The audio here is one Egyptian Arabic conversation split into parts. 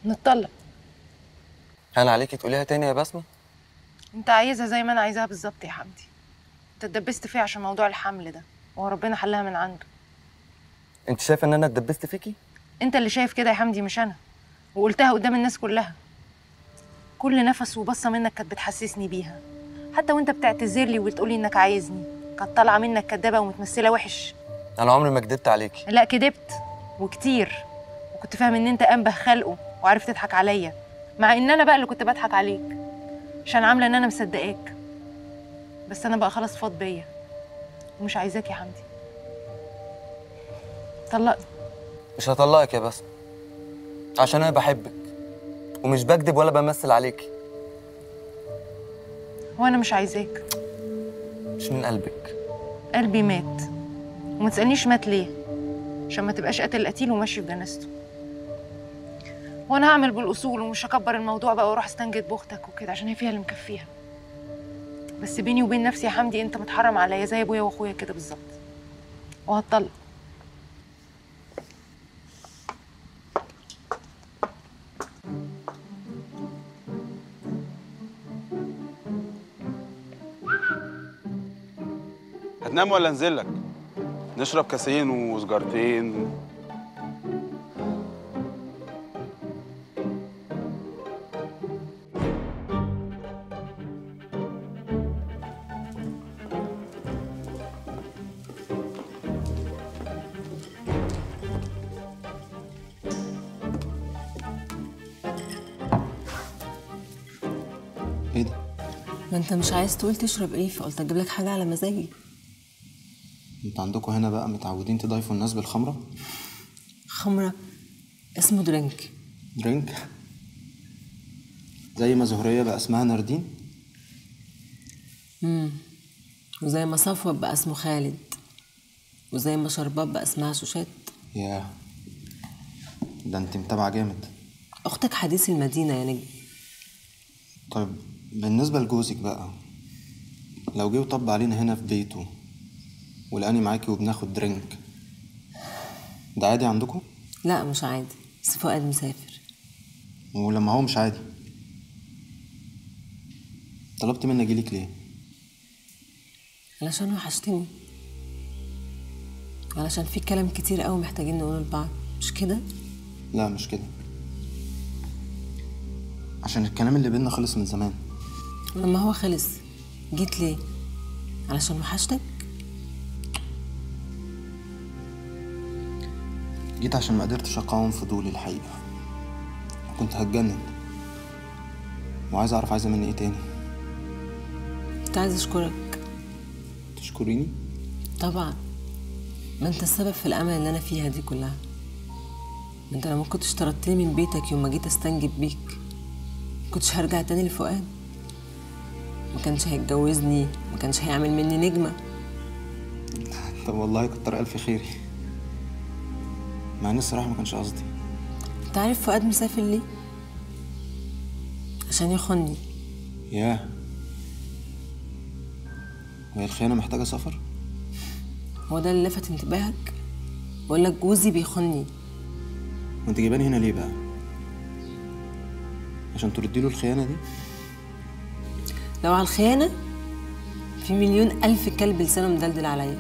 نتطلق هان عليكي تقوليها تاني يا بسمة انت عايزها زي ما انا عايزاها بالظبط يا حمدي انت اتدبست فيها عشان موضوع الحمل ده وهو ربنا حلها من عنده انت شايفه ان انا اتدبست فيكي انت اللي شايف كده يا حمدي مش انا وقلتها قدام الناس كلها كل نفس وبصه منك كانت بتحسسني بيها حتى وانت بتعتذر لي وبتقولي انك عايزني كانت طالعه منك كدابه ومتمثله وحش انا عمري ما كدبت عليكي لا كدبت وكتير وكنت فاهم ان انت انبه خلقه وعرفت تضحك عليا مع ان انا بقى اللي كنت بضحك عليك عشان عامله ان انا مصدقاك بس انا بقى خلاص فاض بيا ومش عايزاك يا حمدي طلقني مش هطلقك يا بسمة عشان انا بحبك ومش بكدب ولا بمثل عليكي وانا مش عايزاك مش من قلبك قلبي مات وما تسالنيش مات ليه عشان ما تبقاش قاتل قتيل وماشي بجنازته وانا هعمل بالاصول ومش هكبر الموضوع بقى واروح استنجد باختك وكده عشان هي فيها اللي مكفيها بس بيني وبين نفسي يا حمدي انت متحرم عليا زي ابويا واخويا كده بالظبط وهتطلق هتنام ولا انزل لك نشرب كاسين وسجارتين ايه ده؟ ما انت مش عايز تقول تشرب ايه فقلت اجيب لك حاجه على مزاجي انتوا عندكم هنا بقى متعودين تضيفوا الناس بالخمرة؟ خمره اسمه درينك درينك زي ما زهرية بقى اسمها ناردين وزي ما صفوت بقى اسمه خالد وزي ما شربات بقى اسمها شوشات ياه ده انت متابعة جامد اختك حديث المدينه يا نجم طيب بالنسبة لجوزك بقى لو جه وطب علينا هنا في بيته ولقاني معاكي وبناخد درينك ده عادي عندكم؟ لا مش عادي بس فؤاد مسافر ولما هو مش عادي طلبت مني اجيلك ليه؟ علشان وحشتني علشان في كلام كتير قوي محتاجين نقوله لبعض مش كده لا مش كده عشان الكلام اللي بينا خلص من زمان لما هو خلص جيت ليه علشان وحشتك جيت عشان ما قدرتش اقاوم فضولي الحقيقة كنت هتجنن وعايز اعرف عايزة مني ايه تاني كنت عايز اشكرك تشكريني طبعا ما انت السبب في الامل اللي انا فيها دي كلها ما انت لو ما كنتش طردتني من بيتك يوم ما جيت استنجد بيك ما كنتش هرجع تاني لفؤاد ما كانش هيتجوزني ما كانش هيعمل مني نجمه طب والله كتر الف خيري مع ان الصراحة ما كانش قصدي انت عارف فؤاد مسافر ليه عشان يخوني ياه وهي الخيانة محتاجة سفر؟ هو ده اللي لفت انتباهك بقول لك جوزي بيخوني وانت جايباني هنا ليه بقى؟ عشان تردي له الخيانة دي؟ لو على الخيانه في مليون الف كلب لسانه مدلدل عليا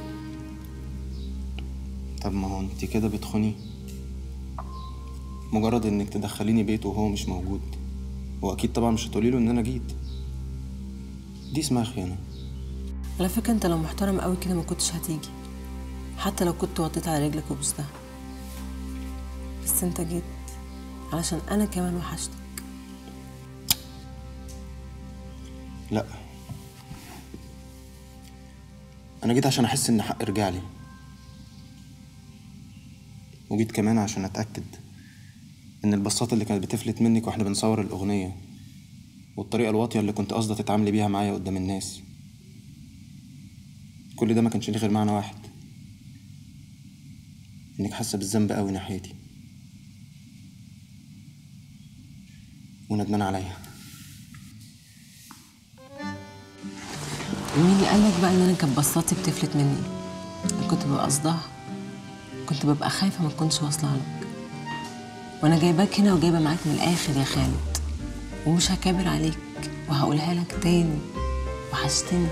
طب ما هو انت كده بتخوني مجرد انك تدخليني بيته وهو مش موجود واكيد طبعا مش هتقولي له ان انا جيت دي اسمها خيانة على فكره انت لو محترم قوي كده ما كنتش هتيجي حتى لو كنت وطيت على رجلك وبوستها بس انت جيت علشان انا كمان وحشتك لا انا جيت عشان احس ان حق رجع لي وجيت كمان عشان اتاكد ان البساطه اللي كانت بتفلت منك واحنا بنصور الاغنيه والطريقه الواطيه اللي كنت قاصده تتعاملي بيها معايا قدام الناس كل ده ما كانش ليه غير معنى واحد انك حاسه بالذنب قوي ناحيتي وندمان عليا مين اللي قالك بقى ان انا كانت بصاتي بتفلت مني انا كنت ببقى قصدها كنت ببقى خايفه ما تكونش واصله لك وانا جايباك هنا وجايبه معاك من الاخر يا خالد ومش هكابر عليك وهقولها لك تاني وحشتني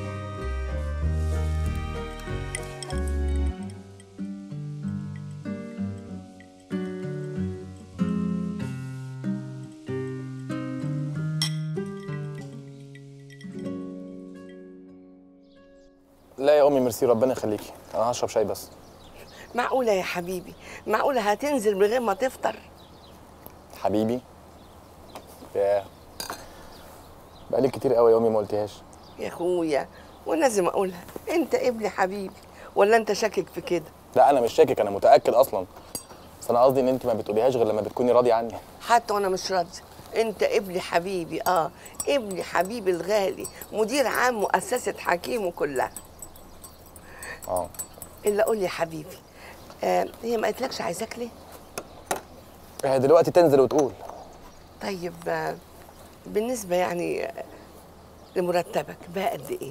لا يا امي ميرسي ربنا يخليكي انا هشرب شاي بس معقولة يا حبيبي معقولة هتنزل من غير ما تفطر حبيبي ياه بقالي كتير قوي يا امي ما قلتيهاش يا اخويا ولازم اقولها انت ابني حبيبي ولا انت شاكك في كده لا انا مش شاكك انا متاكد اصلا بس انا قصدي ان انت ما بتقوليهاش غير لما بتكوني راضيه عني حتى وانا مش راضية انت ابني حبيبي اه ابني حبيبي الغالي مدير عام مؤسسة حكيم كلها اه الا قول لي يا حبيبي آه هي ما قالتلكش عايزاك ليه هي دلوقتي تنزل وتقول طيب آه بالنسبة يعني آه، لمرتبك بقى قد ايه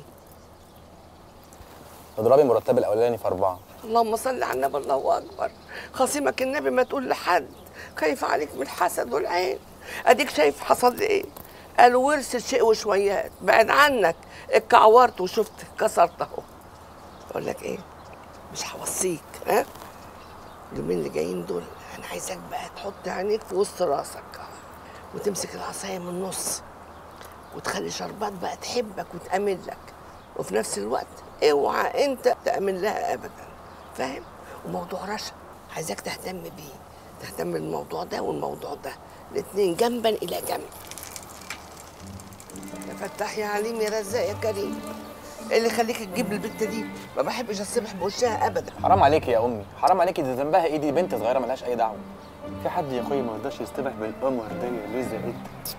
اضربي مرتب الاولاني في اربعه اللهم صل على النبي الله اكبر خصيمك النبي ما تقول لحد خايف عليك من الحسد والعين اديك شايف حصل لي ايه قال ورث الشيء وشويات بعد عنك اتكعورت وشفت كسرت اهو اقول لك ايه مش هوصيك ها اليومين اللي جايين دول انا عايزاك بقى تحط عينيك في وسط راسك وتمسك العصايه من النص وتخلي شربات بقى تحبك وتأمن لك وفي نفس الوقت اوعى انت تأمن لها ابدا فاهم وموضوع رشا عايزاك تهتم بيه تهتم بالموضوع ده والموضوع ده الاتنين جنبا الى جنب يا فتاح يا عليم يا رزاق يا كريم إيه اللي يخليك تجيب البت دي ما بحبش اصبح بوشها ابدا حرام عليكي يا امي حرام عليكي دي ذنبها ايه دي بنت صغيره ملهاش اي دعوه في حد يا اخويا ما يرضاش يستبح بالقمر ده يا لوز يا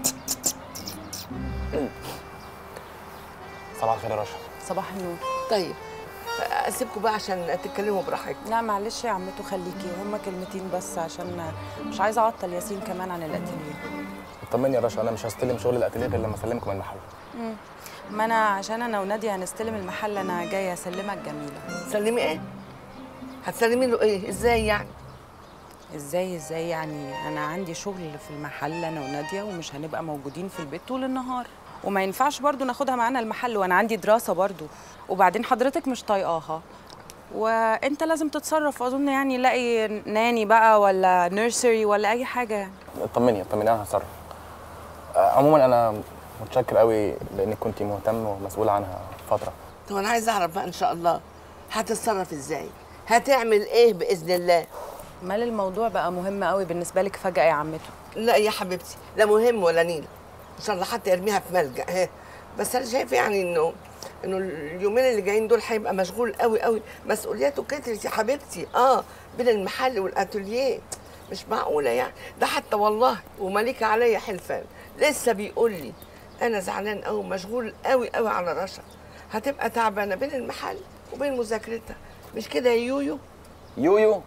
صباح الخير يا رشا صباح النور طيب اسيبكم بقى عشان تتكلموا براحتكم لا معلش يا عمته خليكي هما كلمتين بس عشان مش عايزه اعطل ياسين كمان عن الاتelier طمني يا رشا انا مش هستلم شغل الاتelier غير لما اسلمكم المحل ما انا عشان انا وناديه هنستلم المحل انا جايه اسلمك جميله سلمي ايه هتسلمي له ايه ازاي يعني ازاي ازاي يعني انا عندي شغل في المحل انا وناديه ومش هنبقى موجودين في البيت طول النهار وما ينفعش برضو ناخدها معانا المحل وانا عندي دراسه برضو وبعدين حضرتك مش طايقاها وانت لازم تتصرف اظن يعني لاقي ناني بقى ولا نيرسري ولا اي حاجه يعني طمني طمني انا هتصرف آه، عموما انا متشكر قوي لانك كنت مهتم ومسؤول عنها فتره طب انا عايزه اعرف بقى ان شاء الله هتتصرف ازاي هتعمل ايه باذن الله مال الموضوع بقى مهم قوي بالنسبه لك فجاه يا عمته لا يا حبيبتي لا مهم ولا نيل ان شاء الله حتى يرميها في ملجا ها بس انا شايفه يعني انه انه اليومين اللي جايين دول هيبقى مشغول قوي قوي مسؤولياته كترت يا حبيبتي اه بين المحل والاتوليه مش معقوله يعني ده حتى والله ومليكه عليا حلفان لسه بيقول لي انا زعلان قوي مشغول قوي قوي على رشا هتبقى تعبانه بين المحل وبين مذاكرتها مش كده يا يويو يويو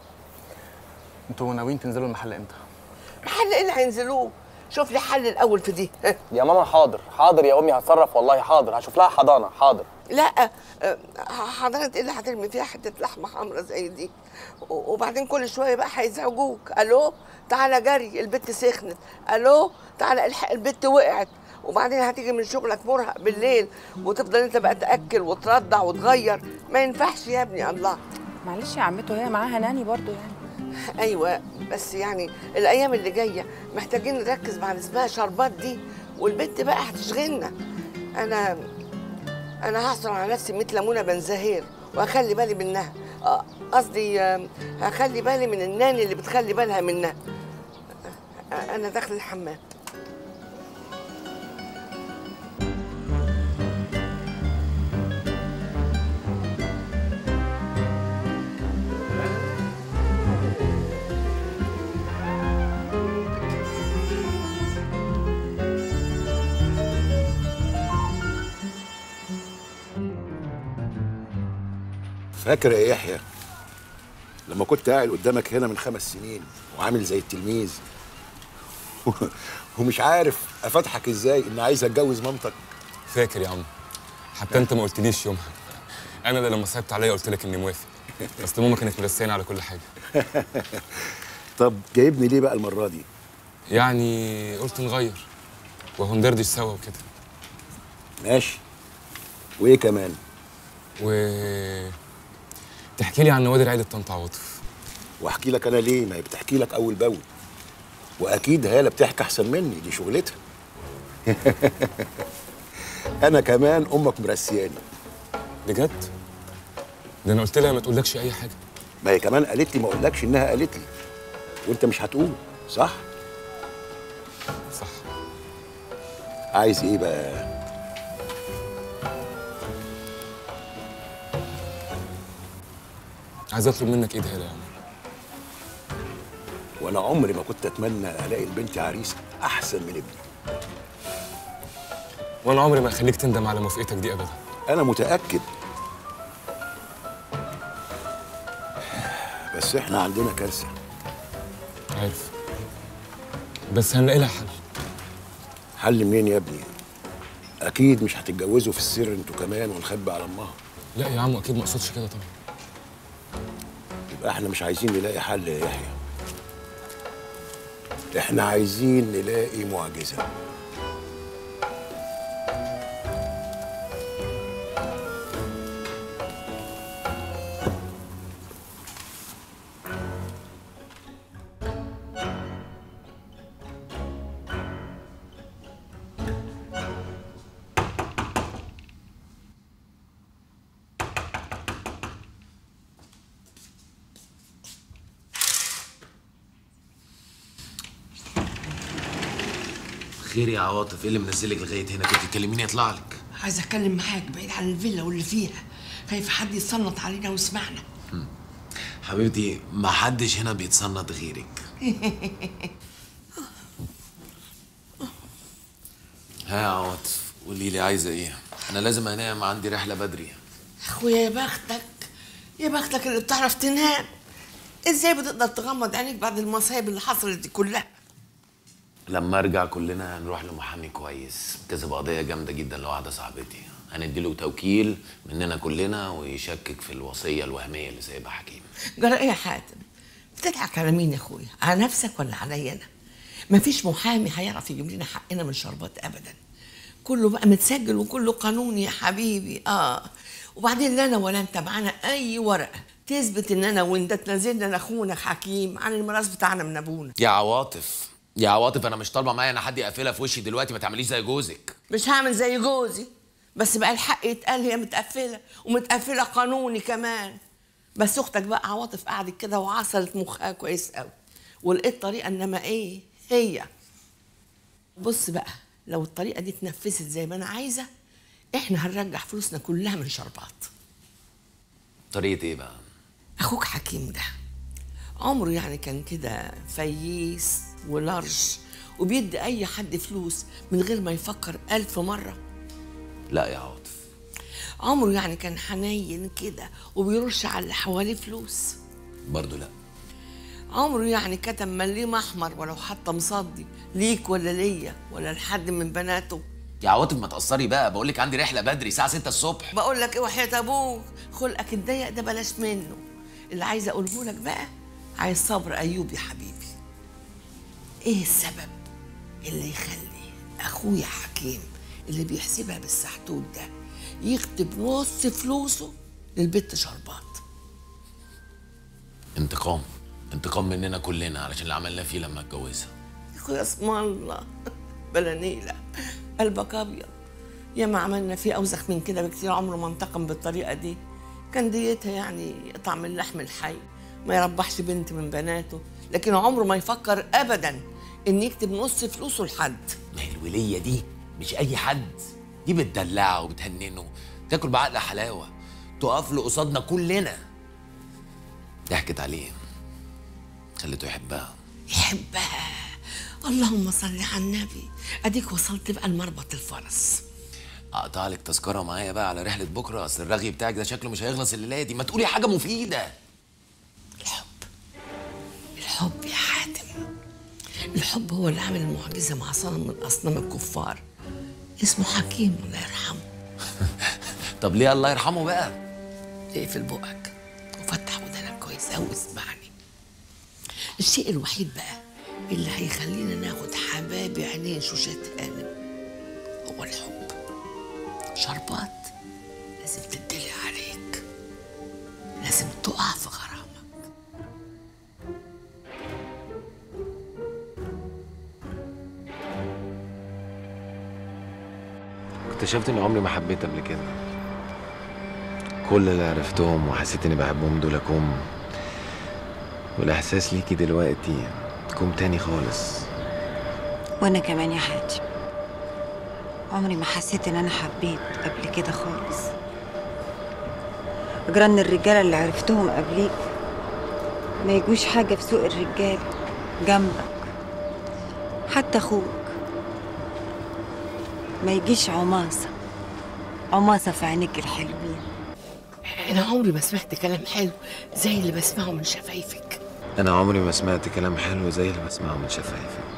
انتوا ناويين تنزلوا المحل امتى محل ايه اللي هينزلوه شوف لي حل الاول في دي يا ماما حاضر حاضر يا امي هتصرف والله حاضر هشوف لها حضانه حاضر لا آه، حضرتك ايه اللي هترمي فيها حته لحمه حمرا زي دي و- وبعدين كل شويه بقى هيزعجوك الو تعالى جري البت سخنت الو تعالى الحق البت وقعت وبعدين هتيجي من شغلك مرهق بالليل وتفضل انت بقى تاكل وترضع وتغير ما ينفعش يا ابني الله معلش يا عمته هي معاها ناني برضو يعني ايوه بس يعني الايام اللي جايه محتاجين نركز مع اللي اسمها شربات دي والبنت بقى هتشغلنا انا انا هحصل على نفسي 100 ليمونه بنزهير وهخلي بالي منها آه، قصدي آه، هخلي بالي من الناني اللي بتخلي بالها منها آه، انا داخل الحمام فاكر يا يحيى لما كنت قاعد قدامك هنا من خمس سنين وعامل زي التلميذ ومش عارف افتحك ازاي ان عايز اتجوز مامتك فاكر يا عم حتى انت ما قلتليش يومها انا اللي لما صعبت عليا قلت لك اني موافق بس ماما كانت مرساني على كل حاجه طب جايبني ليه بقى المره دي يعني قلت نغير وهو ندردش سوا وكده ماشي وايه كمان و تحكي لي عن نوادر عيلة طنط عواطف واحكي لك انا ليه ما هي بتحكي لك اول باول واكيد هاله بتحكي احسن مني دي شغلتها انا كمان امك مرسياني بجد؟ ده انا قلت لها ما تقولكش اي حاجه ما هي كمان قالت لي ما اقولكش انها قالت لي وانت مش هتقول صح صح عايز ايه بقى عايز اطلب منك ايه ده يا عمر وانا عمري ما كنت اتمنى الاقي لبنتي عريس احسن من ابني وانا عمري ما اخليك تندم على موافقتك دي ابدا انا متاكد بس احنا عندنا كارثه عارف بس هنلاقي لها حل حل منين يا ابني اكيد مش هتتجوزوا في السر انتوا كمان ونخبي على امها لا يا عم اكيد ما اقصدش كده طبعا يبقى احنا مش عايزين نلاقي حل يا يحيى احنا عايزين نلاقي معجزه خير يا عواطف ايه اللي منزلك لغايه هنا كنت تكلميني اطلع لك عايزه اتكلم معاك بعيد عن الفيلا واللي فيها خايف حد يتسلط علينا ويسمعنا حبيبتي ما حدش هنا بيتصنت غيرك ها يا عواطف قولي لي عايزه ايه انا لازم انام عندي رحله بدري اخويا يا بختك يا بختك اللي بتعرف تنام ازاي بتقدر تغمض عينيك بعد المصايب اللي حصلت دي كلها لما ارجع كلنا هنروح لمحامي كويس كسب قضيه جامده جدا لواحده صاحبتي هنديله توكيل مننا كلنا ويشكك في الوصيه الوهميه اللي سايبها حكيم جرى ايه يا حاتم بتضحك على مين يا اخويا على نفسك ولا عليا انا مفيش محامي هيعرف يجيب لنا حقنا من شربات ابدا كله بقى متسجل وكله قانوني يا حبيبي اه وبعدين لا انا ولا انت معانا اي ورقه تثبت ان انا وانت تنزلنا لاخونا حكيم عن الميراث بتاعنا من ابونا يا عواطف يا عواطف انا مش طالبه معايا انا حد يقفلها في وشي دلوقتي ما تعمليش زي جوزك مش هعمل زي جوزي بس بقى الحق يتقال هي متقفله ومتقفله قانوني كمان بس اختك بقى عواطف قعدت كده وعصلت مخها كويس قوي ولقيت طريقه انما ايه هي بص بقى لو الطريقه دي اتنفذت زي ما انا عايزه احنا هنرجع فلوسنا كلها من شربات طريقه ايه بقى اخوك حكيم ده عمره يعني كان كده فييس ولارج وبيدي اي حد فلوس من غير ما يفكر الف مره لا يا عواطف عمره يعني كان حنين كده وبيرش على اللي حواليه فلوس برضه لا عمره يعني كتب مليم احمر ولو حتى مصدي ليك ولا ليا ولا لحد من بناته يا عواطف ما تقصري بقى بقول لك عندي رحله بدري الساعه 6 الصبح بقول لك ايه وحياة ابوك خلقك الضيق ده بلاش منه اللي عايزه اقوله لك بقى عايز صبر ايوب يا حبيبي ايه السبب اللي يخلي اخويا حكيم اللي بيحسبها بالسحتوت ده يكتب نص فلوسه للبت شربات انتقام انتقام مننا كلنا علشان اللي عملناه فيه لما اتجوزها يا اخويا اسم الله بلا نيلة قلبك ابيض يا ما عملنا فيه اوسخ من كده بكتير عمره ما انتقم بالطريقه دي كان ديتها يعني يقطع من اللحم الحي ما يربحش بنت من بناته لكن عمره ما يفكر ابدا ان يكتب نص فلوسه لحد ما هي الوليه دي مش اي حد دي بتدلعه وبتهننه تاكل بعقل حلاوه تقف له قصادنا كلنا ضحكت عليه خليته يحبها يحبها اللهم صل على النبي اديك وصلت بقى لمربط الفرس اقطع لك تذكره معايا بقى على رحله بكره اصل الرغي بتاعك ده شكله مش هيخلص الليله دي ما تقولي حاجه مفيده الحب يا حاتم الحب هو اللي عمل المعجزه مع صنم من اصنام الكفار اسمه حكيم الله يرحمه طب ليه الله يرحمه بقى اقفل بقك وفتح ودانك كويس قوي اسمعني الشيء الوحيد بقى اللي هيخلينا ناخد حبايب عينين شوشات هانم هو الحب شربات لازم تدلي عليك لازم تقع في غرامك اكتشفت اني عمري ما حبيت قبل كده كل اللي عرفتهم وحسيت اني بحبهم دول كوم والاحساس ليكي دلوقتي كوم تاني خالص وانا كمان يا حاج عمري ما حسيت ان انا حبيت قبل كده خالص جيران الرجاله اللي عرفتهم قبليك ما يجوش حاجه في سوق الرجال جنبك حتى اخوك ما يجيش عماصه عماصه في عينيك الحلوين انا عمري ما سمعت كلام حلو زي اللي بسمعه من شفايفك انا عمري ما سمعت كلام حلو زي اللي بسمعه من شفايفك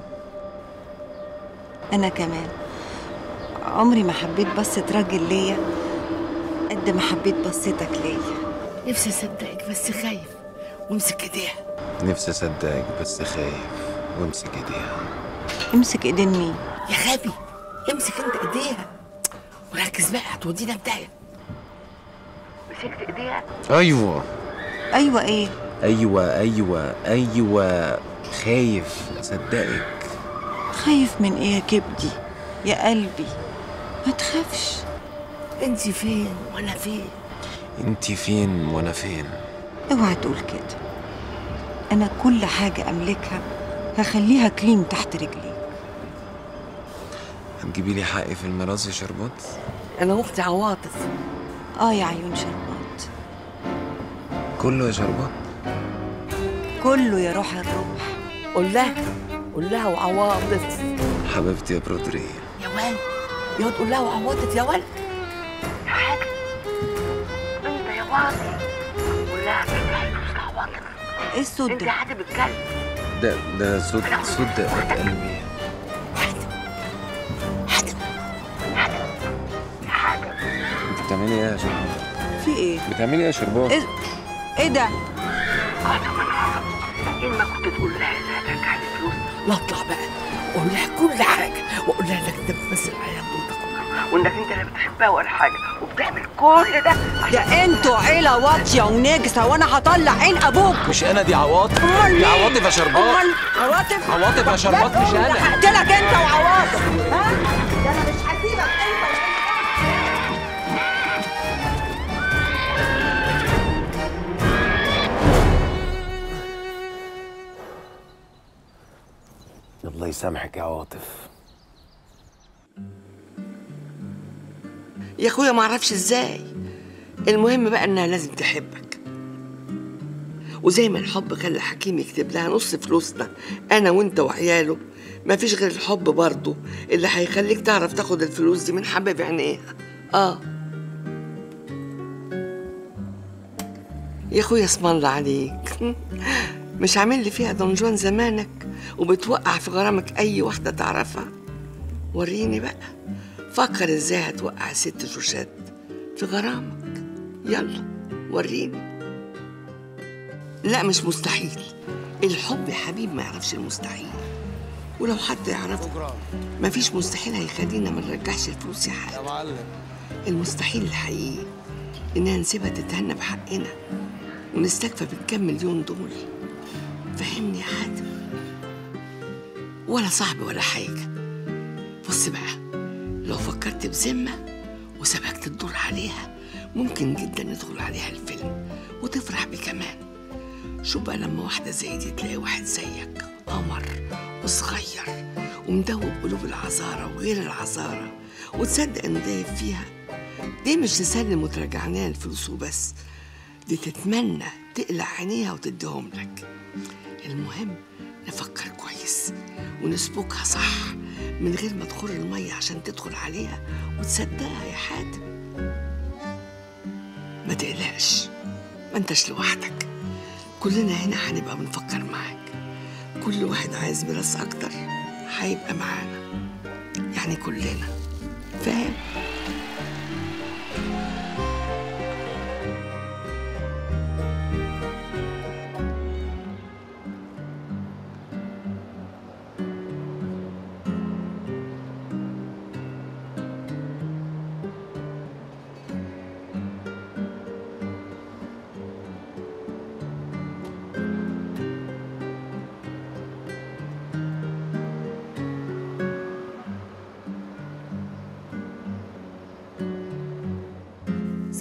انا كمان عمري ما حبيت بصة راجل ليا قد ما حبيت بصتك ليا نفسي اصدقك بس خايف وامسك ايديها نفسي اصدقك بس خايف وامسك ايديها امسك ايدين مين يا غبي امسك انت ايديها وركز بقى هتودينا بدايه مسكت ايديها ايوه ايوه ايه ايوه ايوه ايوه خايف اصدقك خايف من ايه يا كبدي يا قلبي ما تخافش انت فين وانا فين انتي فين وانا فين اوعى تقول كده انا كل حاجه املكها هخليها كليم تحت رجلي هتجيبي لي حقي في الميراث يا شربات انا اختي عواطف اه يا عيون شربات كله يا شربات كله يا روح الروح قول لها قول لها وعواطف حبيبتي يا برودري يا ولد يا ولد قول لها وعواطف يا ولد يا حاجه انت يا واطي قول لها كده هيفوز عواطف ايه الصوت انت ده يا حد بتكلم ده ده صوت صوت دقات قلبي انت بتعملي ايه يا شربات في ايه بتعملي ايه يا شربات ايه ايه ده ان ما كنت تقول لها انها ترجع لي فلوس لا اطلع بقى قول لها كل حاجه وقول لها انك انت بتمثل عليها الدور ده كله وانك انت لا بتحبها ولا حاجه وبتعمل كل ده ده انتوا عيله واطيه ونجسه وانا هطلع عين ابوك مش انا دي عواطف امال دي مين؟ عواطف يا شربات امال عواطف عواطف يا شربات مش انا هقتلك انت وعواطف ها ده انا مش هسيبك انت الله يسامحك يا عواطف يا اخويا ما اعرفش ازاي المهم بقى انها لازم تحبك وزي ما الحب خلى حكيم يكتب لها نص فلوسنا انا وانت وعياله ما فيش غير الحب برضه اللي هيخليك تعرف تاخد الفلوس دي من حبيب عينيها اه يا اخويا اسم الله عليك مش عامل لي فيها دونجوان زمانك وبتوقع في غرامك اي واحده تعرفها وريني بقى فكر ازاي هتوقع الست شوشات في غرامك يلا وريني لا مش مستحيل الحب يا حبيب ما يعرفش المستحيل ولو حد يعرفه مفيش مستحيل هيخلينا ما نرجعش الفلوس يا حاج المستحيل الحقيقي اننا نسيبها تتهنى بحقنا ونستكفى بالكام مليون دول فهمني يا حاتم ولا صعب ولا حاجة بص بقى لو فكرت بذمة وسبقت الدور عليها ممكن جدا ندخل عليها الفيلم وتفرح بيه كمان شو بقى لما واحدة زي دي تلاقي واحد زيك قمر وصغير ومدوب قلوب العذارى وغير العذارى وتصدق انه دايب فيها دي مش تسلم وترجع لنا الفلوس وبس دي تتمنى تقلع عينيها وتديهم لك المهم نفكر كويس ونسبكها صح من غير ما تخر المية عشان تدخل عليها وتصدقها يا حاتم ما تقلقش ما انتش لوحدك كلنا هنا هنبقى بنفكر معاك كل واحد عايز ميراث اكتر هيبقى معانا يعني كلنا فاهم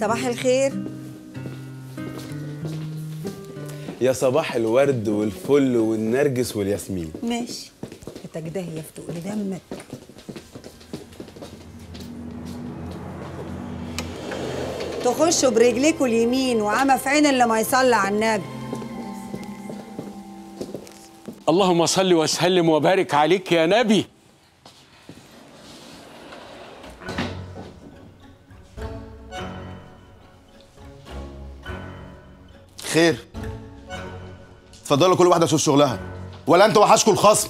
صباح الخير يا صباح الورد والفل والنرجس والياسمين ماشي انت ده يفتق لدمك تخشوا برجليكوا اليمين وعمى في عين اللي ما يصلي على النبي اللهم صل وسلم وبارك عليك يا نبي خير اتفضلوا كل واحده تشوف شغلها ولا انت وحشكوا الخصم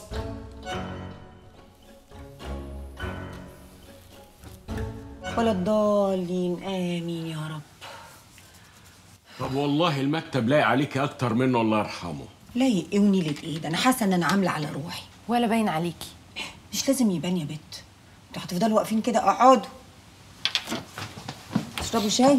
ولا الضالين امين يا رب طب والله المكتب لاقي عليك اكتر منه الله يرحمه لا يقوني للايد انا حاسه ان انا عامله على روحي ولا باين عليكي مش لازم يبان يا بت انتوا هتفضلوا واقفين كده اقعدوا تشربوا شاي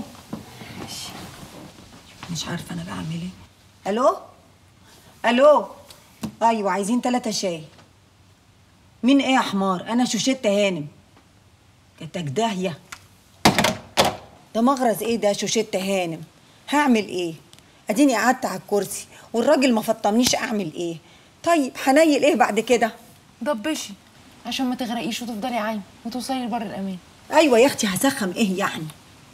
مش عارفه انا بعمل ايه الو الو ايوه عايزين ثلاثة شاي مين ايه يا حمار انا شوشتة هانم كتك داهيه ده مغرز ايه ده شوشتة هانم هعمل ايه اديني قعدت على الكرسي والراجل ما فطمنيش اعمل ايه طيب هنيل ايه بعد كده ضبشي عشان ما تغرقيش وتفضلي عايمه وتوصلي لبر الامان ايوه يا اختي هسخم ايه يعني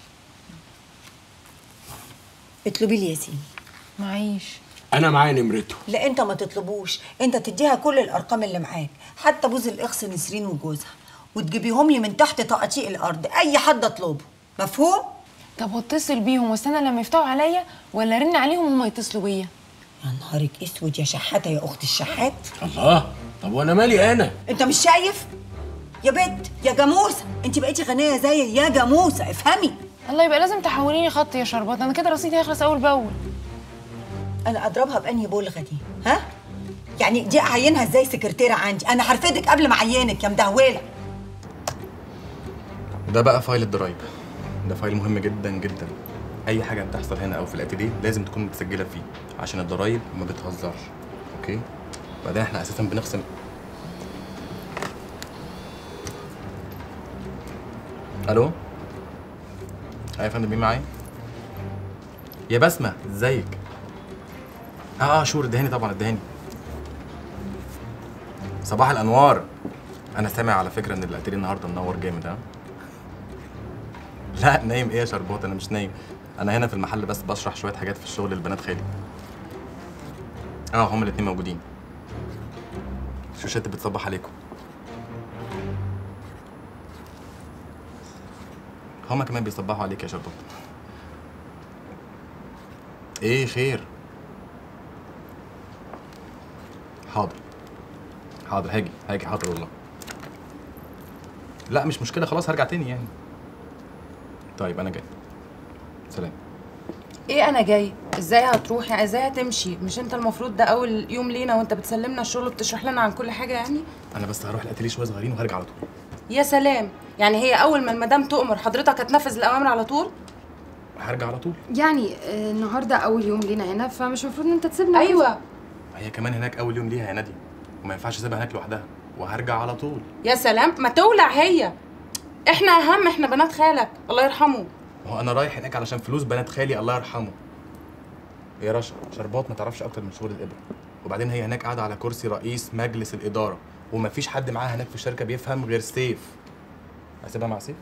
اطلبي لي ياسين معيش انا معايا نمرته لا انت ما تطلبوش انت تديها كل الارقام اللي معاك حتى بوز الاخس نسرين وجوزها وتجيبيهم لي من تحت تقاطيع الارض اي حد اطلبه مفهوم طب واتصل بيهم واستنى لما يفتحوا عليا ولا رن عليهم وهم يتصلوا بيا يا نهارك اسود يا شحاته يا اخت الشحات الله طب وانا مالي انا انت مش شايف يا بنت يا جاموسه انت بقيتي غنيه زي يا جاموسه افهمي الله يبقى لازم تحوليني خط يا شربات انا كده رصيدي هيخلص اول باول انا اضربها بانهي بلغه دي ها يعني دي اعينها ازاي سكرتيره عندي انا هرفدك قبل ما اعينك يا مدهوله ده بقى فايل الضرايب ده فايل مهم جدا جدا اي حاجه بتحصل هنا او في الاتيليه لازم تكون متسجله فيه عشان الضرايب ما بتهزرش اوكي بعدين احنا اساسا بنقسم الو ايوه يا فندم مين معايا يا بسمه ازيك اه اه شور ادهاني طبعا ادهاني صباح الانوار انا سامع على فكره ان الاتيليه النهارده منور جامد ها لا نايم ايه يا شربات انا مش نايم انا هنا في المحل بس بشرح شويه حاجات في الشغل للبنات خالي اه هما الاتنين موجودين شوشات بتصبح عليكم هما كمان بيصبحوا عليك يا شربات ايه خير حاضر حاضر هاجي هاجي حاضر والله لا مش مشكله خلاص هرجع تاني يعني طيب انا جاي سلام ايه انا جاي ازاي هتروحي ازاي هتمشي مش انت المفروض ده اول يوم لينا وانت بتسلمنا الشغل وبتشرح لنا عن كل حاجه يعني انا بس هروح الاتيليه شويه صغيرين وهرجع على طول يا سلام يعني هي اول ما المدام تؤمر حضرتك هتنفذ الاوامر على طول هرجع على طول يعني آه، النهارده اول يوم لينا هنا فمش المفروض ان انت تسيبنا ايوه هي كمان هناك اول يوم ليها يا ناديه وما ينفعش اسيبها هناك لوحدها وهرجع على طول يا سلام ما تولع هي احنا اهم احنا بنات خالك الله يرحمه هو انا رايح هناك علشان فلوس بنات خالي الله يرحمه يا رشا شربات ما تعرفش اكتر من شغل الابره وبعدين هي هناك قاعده على كرسي رئيس مجلس الاداره ومفيش حد معاها هناك في الشركه بيفهم غير سيف اسيبها مع سيف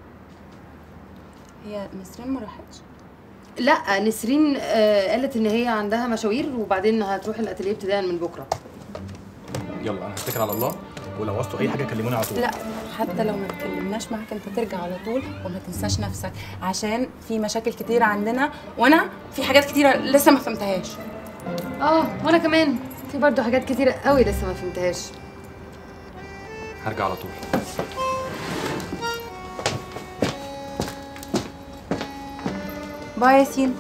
هي نسرين ما راحتش لا نسرين آه، قالت ان هي عندها مشاوير وبعدين هتروح الاتelier ابتداء من بكره يلا انا هتكل على الله ولو عوزتوا اي حاجه كلموني على طول لا حتى لو ما اتكلمناش معاك انت ترجع على طول وما تنساش نفسك عشان في مشاكل كتيره عندنا وانا في حاجات كتيره لسه ما فهمتهاش اه وانا كمان في برضو حاجات كتيره قوي لسه ما فهمتهاش هرجع على طول باي ياسين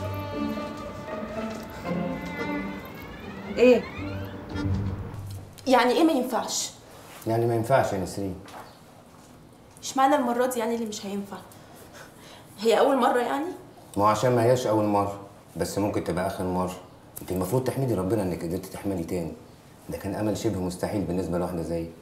ايه يعني ايه ما ينفعش يعني ما ينفعش يا نسرين اشمعنى المره دي يعني اللي مش هينفع هي اول مره يعني ما هو عشان ما هياش اول مره بس ممكن تبقى اخر مره انت المفروض تحمدي ربنا انك قدرتي تحملي تاني ده كان امل شبه مستحيل بالنسبه لواحده زيك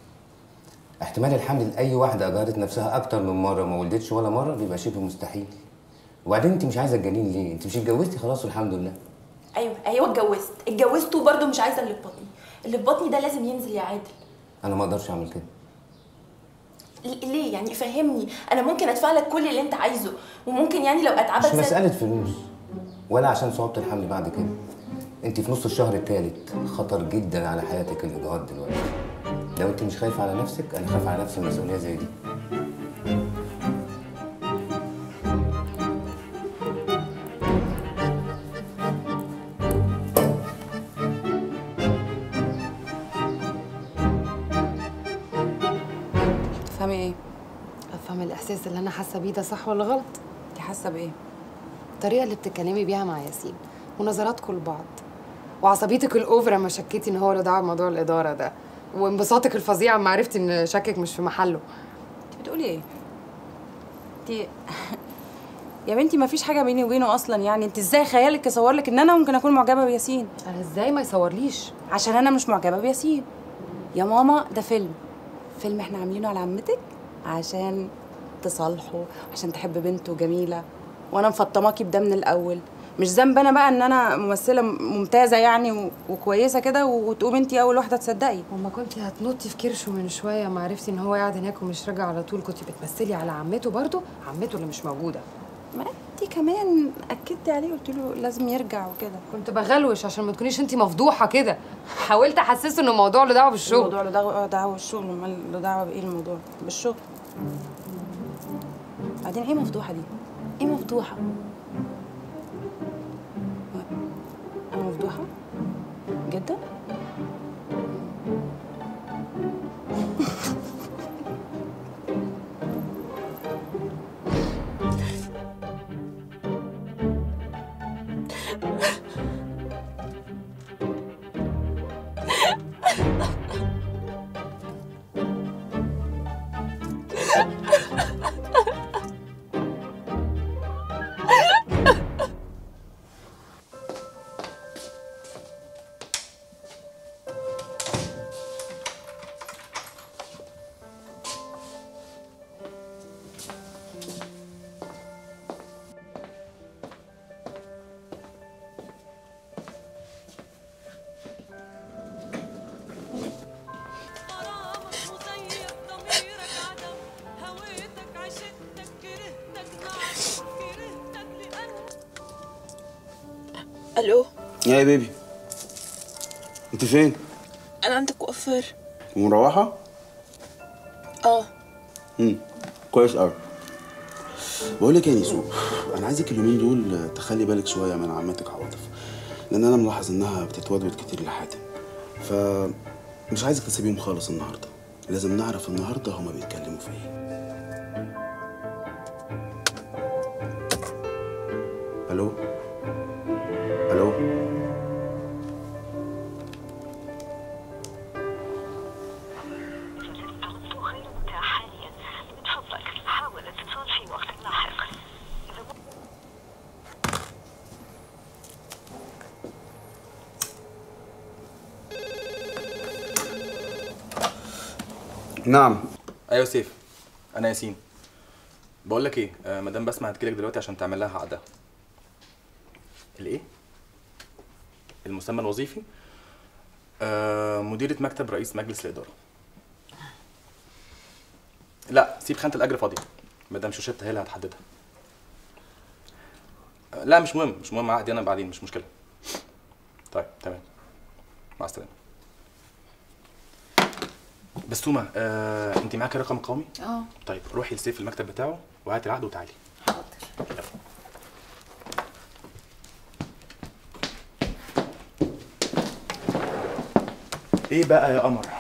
احتمال الحمل لاي واحده اجهضت نفسها اكتر من مره وما ولدتش ولا مره بيبقى شبه مستحيل وبعدين انت مش عايزه تجنين ليه انت مش اتجوزتي خلاص والحمد لله ايوه ايوه اتجوزت اتجوزت وبرضه مش عايزه اللي في بطني اللي في بطني ده لازم ينزل يا عادل انا ما اقدرش اعمل كده ل- ليه يعني فهمني انا ممكن ادفع لك كل اللي انت عايزه وممكن يعني لو اتعبك مش سنة- مساله فلوس ولا عشان صعوبه الحمل بعد كده انت في نص الشهر الثالث خطر جدا على حياتك الاجهاض دلوقتي لو انت مش خايفه على نفسك انا خايف على نفسي مسؤوليه زي دي تفهمي ايه افهم الاحساس اللي انا حاسه بيه ده صح ولا غلط انت حاسه بايه الطريقه اللي بتتكلمي بيها مع ياسين ونظراتكم لبعض وعصبيتك الاوفر لما شكيتي ان هو له دعوه بموضوع الاداره ده وانبساطك الفظيع لما عرفتي ان شكك مش في محله انت بتقولي ايه انت يا بنتي ما فيش حاجه بيني وبينه اصلا يعني انت ازاي خيالك يصور لك ان انا ممكن اكون معجبه بياسين انا ازاي ما يصورليش عشان انا مش معجبه بياسين يا ماما ده فيلم فيلم احنا عاملينه على عمتك عشان تصالحه عشان تحب بنته جميله وانا مفطماكي بده من الاول مش ذنب انا بقى ان انا ممثله ممتازه يعني و- وكويسه كده وتقوم انت اول واحده تصدقي وما كنت هتنطي في كرشه من شويه ما عرفتي ان هو قاعد هناك ومش راجع على طول كنت بتمثلي على عمته برضه عمته اللي مش موجوده ما انت كمان اكدتي عليه قلت له لازم يرجع وكده كنت بغلوش عشان ما تكونيش انت مفضوحه كده حاولت احسسه ان الموضوع له دعوه بالشغل الموضوع له دعوه دعوه بالشغل امال له دعوه بايه الموضوع بالشغل بعدين ايه مفضوحه دي ايه مفضوحه انا مفضوحه جدا الو يا بيبي انت فين انا عند كوافير ومروحه اه امم كويس قوي بقول لك يا نيسو انا عايزك اليومين دول تخلي بالك شويه من عمتك عواطف لان انا ملاحظ انها بتتودود كتير لحاتم ف مش عايزك تسيبيهم خالص النهارده لازم نعرف النهارده هما بيتكلموا في ايه الو الو نعم ايوه سيف انا ياسين بقول لك ايه آه مدام بسمة هتجيلك دلوقتي عشان تعمل لها عقده الايه المسمى الوظيفي آه مديرة مكتب رئيس مجلس الإدارة لا سيب خانة الأجر فاضية مدام شوشتة هي اللي هتحددها آه لا مش مهم مش مهم عقدي أنا بعدين مش مشكلة طيب تمام مع السلامة بسومة آه انت معاكي رقم قومي؟ اه طيب روحي لسيف المكتب بتاعه وهاتي العقد وتعالي حاضر ايه بقى يا قمر؟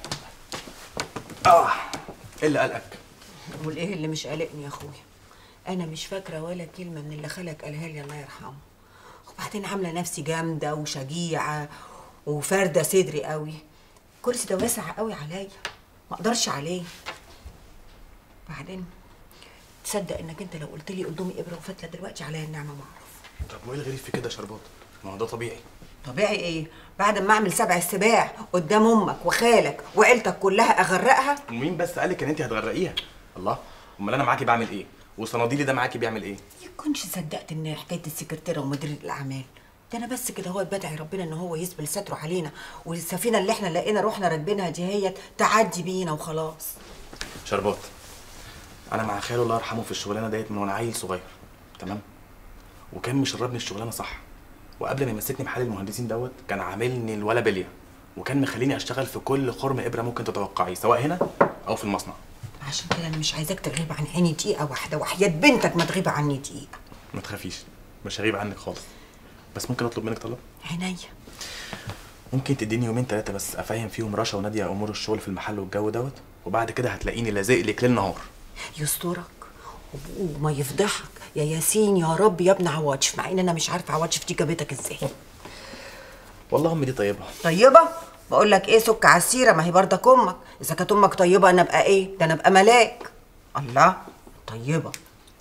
اه ايه اللي قلقك؟ والايه اللي مش قلقني يا اخويا انا مش فاكره ولا كلمه من اللي خالك قالها لي الله يرحمه وبعدين عامله نفسي جامده وشجيعه وفارده صدري قوي الكرسي ده واسع قوي عليا ما اقدرش عليه بعدين تصدق انك انت لو قلت لي قدامي ابره وفتله دلوقتي عليا النعمه ما اعرف طب وايه الغريب في كده يا شربات؟ ما هو ده طبيعي طبيعي ايه بعد ما اعمل سبع السباع قدام امك وخالك وعيلتك كلها اغرقها ومين بس قالك ان انت هتغرقيها؟ الله امال انا معاكي بعمل ايه؟ وصناديلي ده معاكي بيعمل ايه كنتش صدقت ان حكايه السكرتيره ومدير الاعمال ده انا بس كده هو بدعي ربنا ان هو يسبل ستره علينا والسفينه اللي احنا لقينا روحنا راكبينها دي هي تعدي بينا وخلاص شربات انا مع خاله الله يرحمه في الشغلانه ديت من وانا عيل صغير تمام وكان مشربني الشغلانه صح وقبل ما يمسكني محل المهندسين دوت كان عاملني الولا بليه وكان مخليني اشتغل في كل خرم ابره ممكن تتوقعيه سواء هنا او في المصنع عشان كده انا مش عايزاك تغيب عن عيني دقيقه واحده وحياه بنتك ما تغيب عني دقيقه ما تخافيش مش هغيب عنك خالص بس ممكن اطلب منك طلب عينيا ممكن تديني يومين ثلاثه بس افهم فيهم رشا وناديه امور الشغل في المحل والجو دوت وبعد كده هتلاقيني لازق لك ليل نهار يسترك وما يفضحك يا ياسين يا رب يا ابن عواطف مع ان انا مش عارفه عواطف دي جابتك ازاي والله امي دي طيبه طيبه بقول لك ايه سك على السيره ما هي برضك امك اذا كانت امك طيبه انا ابقى ايه ده انا ابقى ملاك الله طيبه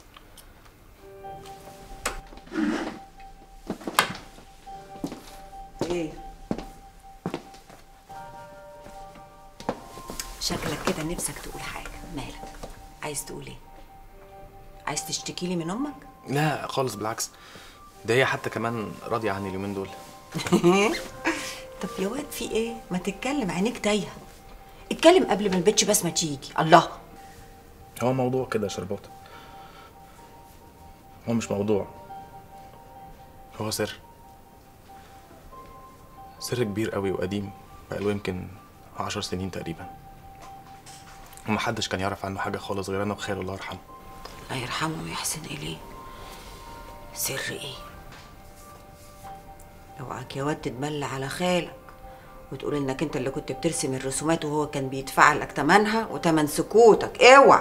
ايه شكلك كده نفسك تقول حاجه مالك عايز تقول ايه عايز تشتكي لي من امك لا خالص بالعكس ده هي حتى كمان راضيه عني اليومين دول طب يا واد في ايه ما تتكلم عينيك تايهه اتكلم قبل ما البتش بس ما تيجي الله هو موضوع كده يا شربات هو مش موضوع هو سر سر كبير قوي وقديم بقاله يمكن عشر سنين تقريبا ومحدش كان يعرف عنه حاجة خالص غير أنا وخاله الله يرحمه الله يرحمه ويحسن اليه سر ايه اوعاك يا واد تتبلى على خالك وتقول انك انت اللي كنت بترسم الرسومات وهو كان بيدفع لك تمنها وتمن سكوتك اوعى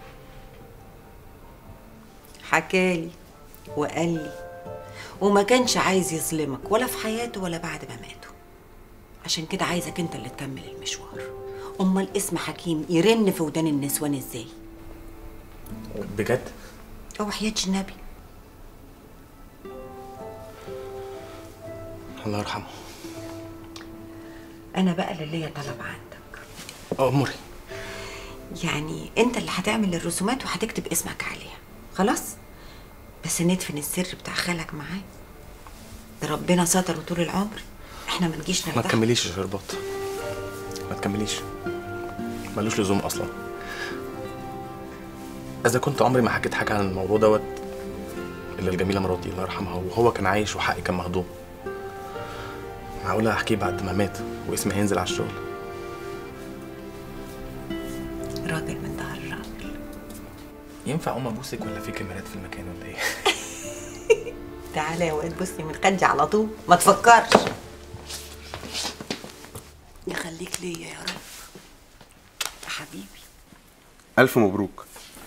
حكالي وقال لي وما كانش عايز يظلمك ولا في حياته ولا بعد ما ماته عشان كده عايزك انت اللي تكمل المشوار امال اسم حكيم يرن في ودان النسوان ازاي بجد هو حياة النبي الله يرحمه انا بقى اللي ليا طلب عندك أمري يعني انت اللي هتعمل الرسومات وهتكتب اسمك عليها خلاص بس ندفن السر بتاع خالك معاه ده ربنا ستره طول العمر احنا ما نجيش ما نرضى تكمليش يا شربات ما تكمليش ملوش لزوم أصلا إذا كنت عمري ما حكيت حاجة عن الموضوع دوت إلا الجميلة مراتي الله يرحمها وهو كان عايش وحقي كان مهضوم معقولة أحكيه بعد ما مات واسمي هينزل على الشغل راجل من ظهر الراجل ينفع أقوم أبوسك ولا في كاميرات في المكان ولا إيه؟ تعالى يا واد بصني من خدي على طول ما تفكرش يخليك ليا يا رب يا حبيبي الف مبروك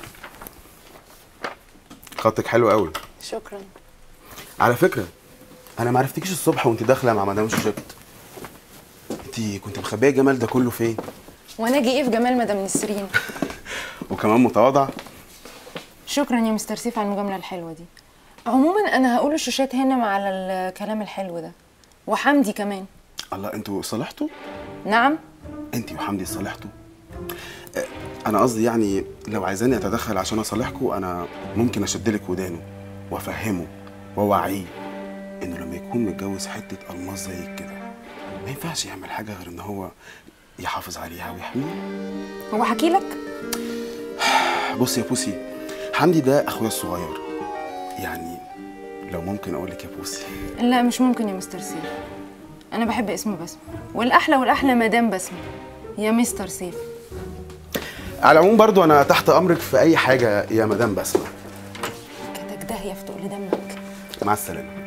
خطك حلو قوي شكرا على فكره انا ما عرفتكيش الصبح وانت داخله مع مدام شوشبت انت كنت مخبيه الجمال ده كله فين وانا اجي ايه في جمال مدام نسرين وكمان متواضع شكرا يا مستر سيف على المجامله الحلوه دي عموما انا هقول الشوشات هنا على الكلام الحلو ده وحمدي كمان الله انتوا صالحتوا نعم انت وحمدي صالحتوا آه، انا قصدي يعني لو عايزاني اتدخل عشان اصالحكم انا ممكن اشدلك ودانه وافهمه واوعيه انه لما يكون متجوز حته الماس زيك كده ما ينفعش يعمل حاجه غير ان هو يحافظ عليها ويحميها هو حكي لك بصي يا بوسي حمدي ده اخويا الصغير يعني لو ممكن اقول لك يا بوسي لا مش ممكن يا مستر سيف انا بحب اسمه بسمه والاحلى والاحلى مدام بسمه يا مستر سيف على العموم برضو انا تحت امرك في اي حاجه يا مدام بسمه كتك داهيه في تقل دمك مع السلامه